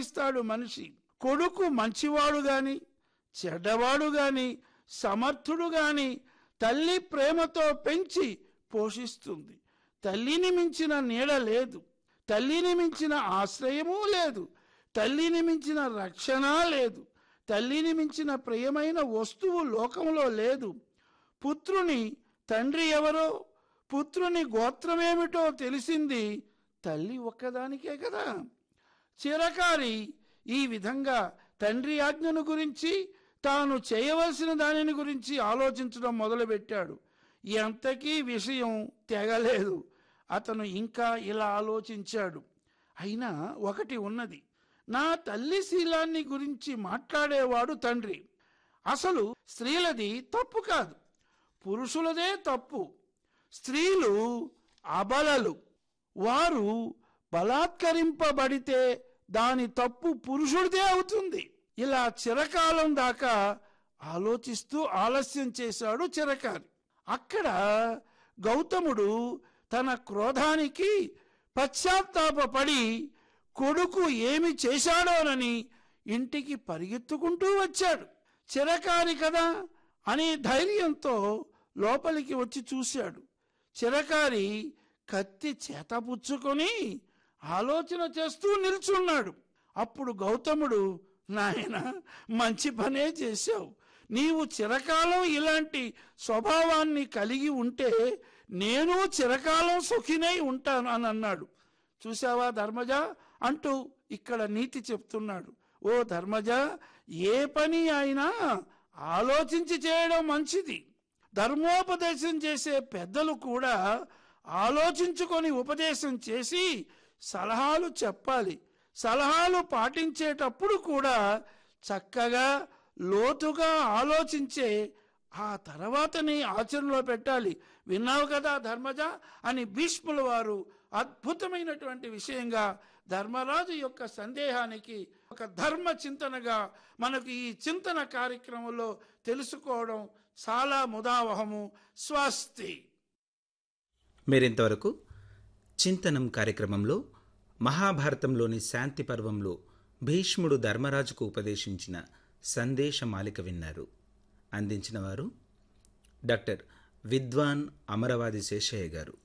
సంపాదిస్తాడు మనిషి కొడుకు మంచివాడు గాని చెడ్డవాడు గాని సమర్థుడు గాని తల్లి ప్రేమతో పెంచి పోషిస్తుంది తల్లిని మించిన నీడ లేదు తల్లిని మించిన ఆశ్రయము లేదు తల్లిని మించిన రక్షణ లేదు తల్లిని మించిన ప్రియమైన వస్తువు లోకంలో లేదు పుత్రుని తండ్రి ఎవరో పుత్రుని గోత్రమేమిటో తెలిసింది తల్లి ఒక్కదానికే కదా చిరకారి ఈ విధంగా తండ్రి ఆజ్ఞను గురించి తాను చేయవలసిన దానిని గురించి ఆలోచించడం మొదలుపెట్టాడు ఎంతకీ విషయం తెగలేదు అతను ఇంకా ఇలా ఆలోచించాడు అయినా ఒకటి ఉన్నది నా తల్లి శీలాన్ని గురించి మాట్లాడేవాడు తండ్రి అసలు స్త్రీలది తప్పు కాదు పురుషులదే తప్పు స్త్రీలు అబలలు వారు బలాత్కరింపబడితే దాని తప్పు పురుషుడిదే అవుతుంది ఇలా చిరకాలం దాకా ఆలోచిస్తూ ఆలస్యం చేశాడు చిరకారి అక్కడ గౌతముడు తన క్రోధానికి పశ్చాత్తాపపడి కొడుకు ఏమి చేశాడోనని ఇంటికి పరిగెత్తుకుంటూ వచ్చాడు చిరకారి కదా అని ధైర్యంతో లోపలికి వచ్చి చూశాడు చిరకారి కత్తి చేతపుచ్చుకొని ఆలోచన చేస్తూ నిల్చున్నాడు అప్పుడు గౌతముడు నాయన మంచి పనే చేశావు నీవు చిరకాలం ఇలాంటి స్వభావాన్ని కలిగి ఉంటే నేను చిరకాలం సుఖినై ఉంటాను అని అన్నాడు చూసావా ధర్మజ అంటూ ఇక్కడ నీతి చెప్తున్నాడు ఓ ధర్మజ ఏ పని అయినా ఆలోచించి చేయడం మంచిది ధర్మోపదేశం చేసే పెద్దలు కూడా ఆలోచించుకొని ఉపదేశం చేసి సలహాలు చెప్పాలి సలహాలు పాటించేటప్పుడు కూడా చక్కగా లోతుగా ఆలోచించే ఆ తర్వాతని ఆచరణలో పెట్టాలి విన్నావు కదా ధర్మజ అని భీష్ముల వారు అద్భుతమైనటువంటి విషయంగా ధర్మరాజు యొక్క సందేహానికి ఒక ధర్మ చింతనగా మనకు ఈ చింతన కార్యక్రమంలో తెలుసుకోవడం చాలా ముదావహము స్వస్తి మీరింతవరకు చింతనం కార్యక్రమంలో మహాభారతంలోని శాంతి పర్వంలో భీష్ముడు ధర్మరాజుకు ఉపదేశించిన సందేశమాలిక విన్నారు అందించిన వారు డాక్టర్ విద్వాన్ అమరవాది శేషయ్య గారు